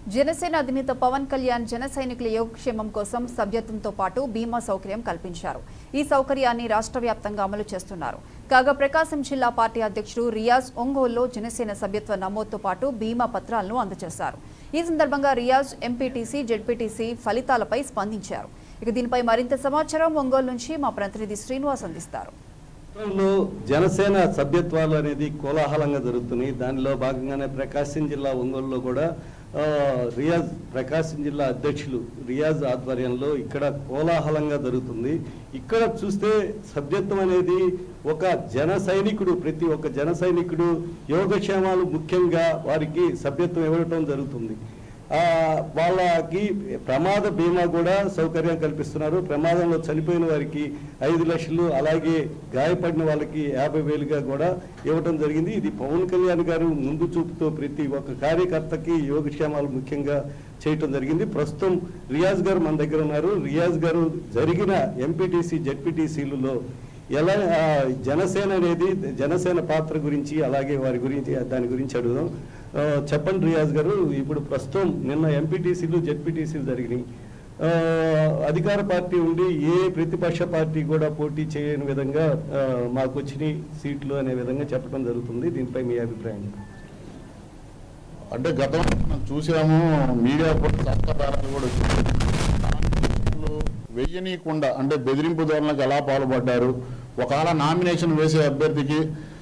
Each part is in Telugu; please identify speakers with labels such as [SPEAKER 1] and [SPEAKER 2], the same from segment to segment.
[SPEAKER 1] జనసేన అధినేత పవన్ కళ్యాణ్ జన సైనికుల యోగక్షేమం కోసం సభ్యత్వంతో పాటు బీమా సౌకర్యం కల్పించారు ఈ సౌకర్యాన్ని రాష్ట్ర వ్యాప్తంగా అమలు చేస్తున్నారు కాగా ప్రకాశం జిల్లా పార్టీ అధ్యక్షుడు రియాజ్ ఒంగోలులో జనసేన సభ్యత్వ నమోదుతో పాటు బీమా పత్రాలను అందజేశారు ఈ సందర్భంగా రియాజ్ ఎంపీటీసీ జెడ్పీటీసీ ఫలితాలపై స్పందించారు ఇక దీనిపై మరింత సమాచారం ఒంగోలు నుంచి మా ప్రతినిధి శ్రీనివాస్ అందిస్తారు
[SPEAKER 2] రాష్ట్రంలో జనసేన సభ్యత్వాలు అనేది కోలాహలంగా జరుగుతున్నాయి దానిలో భాగంగానే ప్రకాశం జిల్లా ఒంగోలులో కూడా ఆ, రియాజ్ ప్రకాశం జిల్లా అధ్యక్షులు రియాజ్ ఆధ్వర్యంలో ఇక్కడ కోలాహలంగా జరుగుతుంది ఇక్కడ చూస్తే సభ్యత్వం అనేది ఒక జన సైనికుడు ప్రతి ఒక్క జన సైనికుడు యోగక్షేమాలు ముఖ్యంగా వారికి సభ్యత్వం ఇవ్వడం జరుగుతుంది ఆ, వాళ్ళకి ప్రమాద బీమా కూడా సౌకర్యం కల్పిస్తున్నారు ప్రమాదంలో చనిపోయిన వారికి ఐదు లక్షలు అలాగే గాయపడిన వాళ్ళకి యాభై వేలుగా కూడా ఇవ్వటం జరిగింది ఇది పవన్ కళ్యాణ్ గారు ముందు చూపుతో ప్రతి ఒక్క కార్యకర్తకి యోగక్షేమాలు ముఖ్యంగా చేయటం జరిగింది ప్రస్తుతం రియాజ్ గారు మన దగ్గర ఉన్నారు రియాజ్ గారు జరిగిన ఎంపీటీసీ జెడ్పీటీసీలలో ఎలా ఆ, జనసేన అనేది జనసేన పాత్ర గురించి అలాగే వారి గురించి దాని గురించి అడుగుదాం ఆ, చెప్పండి రియాజ్ గారు ఇప్పుడు ప్రస్తుతం నిన్న ఎంపీటీసీలు జెడ్పీటీసీలు జరిగినాయి ఆ, అధికార పార్టీ ఉండి ఏ ప్రతిపక్ష పార్టీ కూడా పోటీ చేయని విధంగా ఆ, మాకు వచ్చినాయి సీట్లు అనే విధంగా చెప్పడం జరుగుతుంది దీనిపై మీ అభిప్రాయం
[SPEAKER 3] అంటే గతంలో మనం చూసాము మీడియా కూడా చట్టదారాలు కూడా వచ్చాయి. నామినేషన్లు వెయ్యనీయకుండా అంటే బెదిరింపు ధోరణులకు ఎలా పాల్పడ్డారు ఒకవేళ నామినేషన్ వేసే అభ్యర్థికి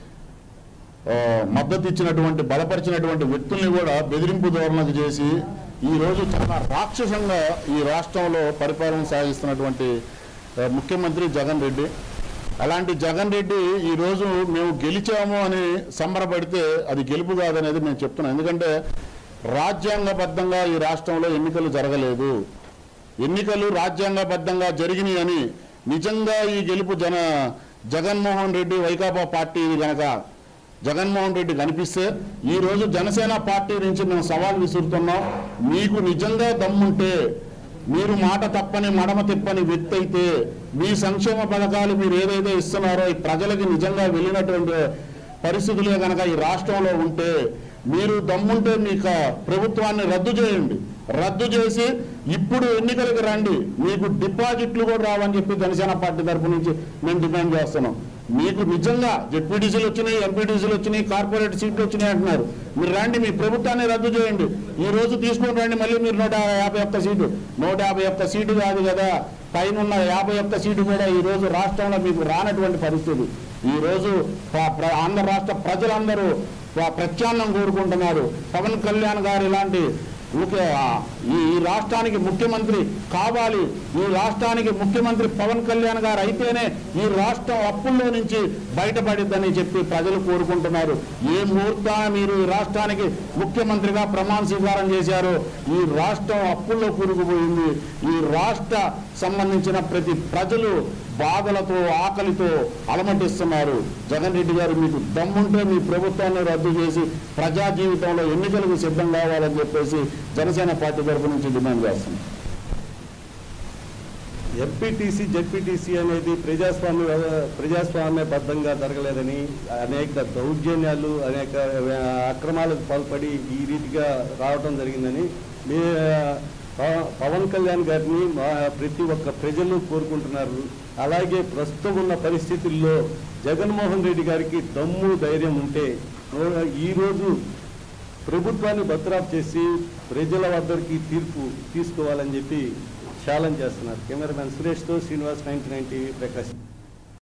[SPEAKER 3] ఆ, మద్దతు ఇచ్చినటువంటి బలపరిచినటువంటి వ్యక్తుల్ని కూడా బెదిరింపు ధోరణులకు చేసి ఈ రోజు చాలా రాక్షసంగా ఈ రాష్ట్రంలో పరిపాలన సాగిస్తున్నటువంటి ఆ, ముఖ్యమంత్రి జగన్ రెడ్డి అలాంటి జగన్ రెడ్డి ఈ రోజు మేము గెలిచాము అని సంబరపడితే అది గెలుపు కాదనేది మేము చెప్తున్నాం ఎందుకంటే రాజ్యాంగబద్ధంగా ఈ రాష్ట్రంలో ఎన్నికలు జరగలేదు ఎన్నికలు రాజ్యాంగబద్ధంగా జరిగినాయి అని నిజంగా ఈ గెలుపు జన జగన్మోహన్ రెడ్డి వైకాపా పార్టీ గనక జగన్మోహన్ రెడ్డి కనిపిస్తే ఈ రోజు జనసేన పార్టీ నుంచి మేము సవాల్ విసురుతున్నాం మీకు నిజంగా దమ్ముంటే మీరు మాట తప్పని మడమ తిప్పని వ్యక్తి అయితే మీ సంక్షేమ పథకాలు మీరు ఏదైతే ఇస్తున్నారో ఈ ప్రజలకి నిజంగా వెళ్ళినటువంటి పరిస్థితులే కనుక ఈ రాష్ట్రంలో ఉంటే మీరు దమ్ముంటే మీకు ప్రభుత్వాన్ని రద్దు చేయండి రద్దు చేసి ఇప్పుడు ఎన్నికలకు రండి మీకు డిపాజిట్లు కూడా రావని చెప్పి జనసేన పార్టీ తరపు నుంచి మేము డిమాండ్ చేస్తున్నాం మీకు నిజంగా జెడ్పీటీసీలు వచ్చినాయి ఎంపీటీసీలు వచ్చినాయి కార్పొరేట్ సీట్లు వచ్చినాయి అంటున్నారు మీరు రండి మీ ప్రభుత్వాన్ని రద్దు చేయండి ఈ రోజు తీసుకొని రండి మళ్ళీ మీరు నూట యాభై ఒక్క సీటు నూట యాభై ఒక్క సీటు కాదు కదా పైన ఉన్న యాభై ఒక్క సీటు కూడా ఈ రోజు రాష్ట్రంలో మీకు రానటువంటి పరిస్థితి ఈ రోజు ప్ర- ప్ర- ఆంధ్ర రాష్ట్ర ప్రజలందరూ ప్ర- ప్రత్యామ్నాయం కోరుకుంటున్నారు పవన్ కళ్యాణ్ గారు ఇలాంటి ఊకే ఆ, ఈ ఈ రాష్ట్రానికి ముఖ్యమంత్రి కావాలి ఈ రాష్ట్రానికి ముఖ్యమంత్రి పవన్ కళ్యాణ్ గారు అయితేనే ఈ రాష్ట్రం అప్పుల్లో నుంచి బయటపడిద్దని చెప్పి ప్రజలు కోరుకుంటున్నారు ఏ ముహూర్తాన మీరు ఈ రాష్ట్రానికి ముఖ్యమంత్రిగా ప్రమాణ స్వీకారం చేశారో ఈ రాష్ట్రం అప్పుల్లో కూరుకుపోయింది ఈ రాష్ట్ర సంబంధించిన ప్రతి ప్రజలు బాధలతో ఆకలితో అలమటిస్తున్నారు జగన్ రెడ్డి గారు మీకు దమ్ముంటే మీ ప్రభుత్వాన్ని రద్దు చేసి ప్రజా జీవితంలో ఎన్నికలకు సిద్ధం కావాలని చెప్పేసి జనసేన పార్టీ తరపు నుంచి డిమాండ్ చేస్తున్నాం
[SPEAKER 2] ఎంపీటీసీ జెడ్పీటీసీ అనేది ప్రజాస్వామ్య వ్యవ- ప్రజాస్వామ్యబద్ధంగా జరగలేదని అనేక దౌర్జన్యాలు అనేక ఆ, అక్రమాలకు పాల్పడి ఈ రీతిగా రావటం జరిగిందని మీ ఆ, పవన్ కళ్యాణ్ గారిని మా ప్రతి ఒక్క ప్రజలు కోరుకుంటున్నారు అలాగే ప్రస్తుతం ఉన్న పరిస్థితుల్లో జగన్మోహన్ రెడ్డి గారికి దమ్ము ధైర్యం ఉంటే ఓ- ఈరోజు ప్రభుత్వాన్ని బర్తరాఫ్ చేసి ప్రజల వద్దరికి తీర్పు తీసుకోవాలని చెప్పి ఛాలెంజ్ చేస్తున్నారు కెమెరామెన్ సురేష్తో శ్రీనివాస్ నైన్టీ నైన్ టీవీ ప్రకాశం